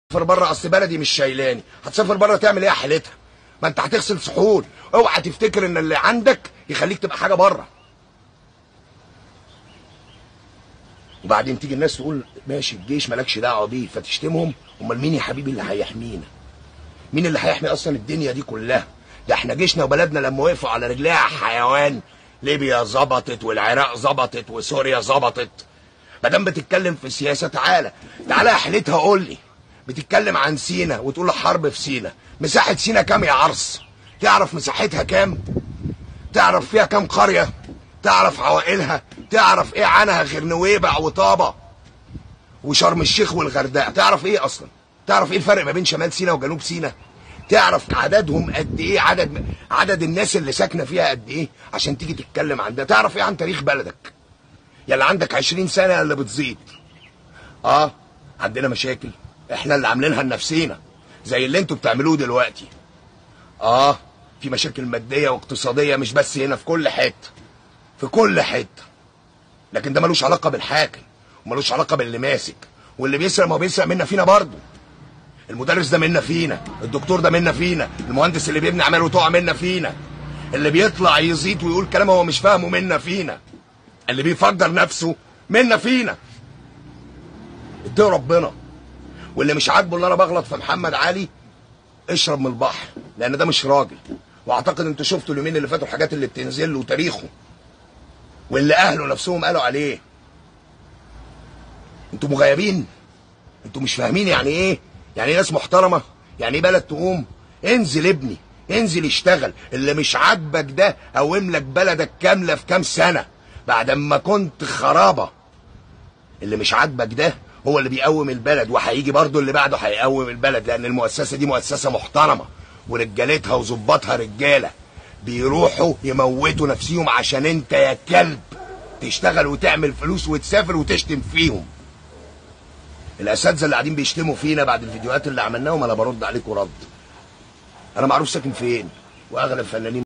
هتسافر بره اصل بلدي مش شايلاني هتسافر بره تعمل ايه يا حالتها ما انت هتغسل صحون اوعى تفتكر ان اللي عندك يخليك تبقى حاجه بره وبعدين تيجي الناس تقول ماشي الجيش مالكش دعوه بيه فتشتمهم امال مين يا حبيبي اللي هيحمينا مين اللي هيحمي اصلا الدنيا دي كلها ده احنا جيشنا وبلدنا لما وقفوا على رجليها حيوان ليبيا ظبطت والعراق ظبطت وسوريا ظبطت ما دام بتتكلم في السياسه تعالى تعالى يا حلتها قول لي بتتكلم عن سينا وتقول له حرب في سينا مساحه سينا كام يا عرس تعرف مساحتها كام تعرف فيها كام قريه تعرف عوائلها تعرف ايه عنها غير نويبع وطابه وشرم الشيخ والغردقه تعرف ايه اصلا تعرف ايه الفرق ما بين شمال سينا وجنوب سينا تعرف عددهم قد ايه عدد عدد الناس اللي ساكنه فيها قد ايه عشان تيجي تتكلم عن ده تعرف ايه عن تاريخ بلدك يلا عندك عشرين سنه اللي بتزيد اه عندنا مشاكل احنا اللي عاملينها لنفسينا زي اللي انتوا بتعملوه دلوقتي اه في مشاكل ماديه واقتصاديه مش بس هنا في كل حته في كل حته لكن ده ملوش علاقه بالحاكم وملوش علاقه باللي ماسك واللي بيسرق ما هو بيسرق منا فينا برضه المدرس ده منا فينا الدكتور ده منا فينا المهندس اللي بيبني اعماله تقع منا فينا اللي بيطلع يزيد ويقول كلام هو مش فاهمه منا فينا اللي بيفجر نفسه منا فينا اتقوا ربنا واللي مش عاجبه ان انا بغلط في محمد علي اشرب من البحر لان ده مش راجل واعتقد انتوا شفتوا اليومين اللي فاتوا الحاجات اللي بتنزل له وتاريخه واللي اهله نفسهم قالوا عليه انتوا مغيبين انتوا مش فاهمين يعني ايه يعني ايه ناس محترمه يعني ايه بلد تقوم انزل ابني انزل اشتغل اللي مش عاجبك ده قوم لك بلدك كامله في كام سنه بعد ما كنت خرابه اللي مش عاجبك ده هو اللي بيقوم البلد وهيجي برضه اللي بعده هيقوم البلد لان المؤسسه دي مؤسسه محترمه ورجالتها وظباطها رجاله بيروحوا يموتوا نفسيهم عشان انت يا كلب تشتغل وتعمل فلوس وتسافر وتشتم فيهم الاساتذه اللي قاعدين بيشتموا فينا بعد الفيديوهات اللي عملناهم انا برد عليكم رد انا معروف ساكن فين واغلب فنانين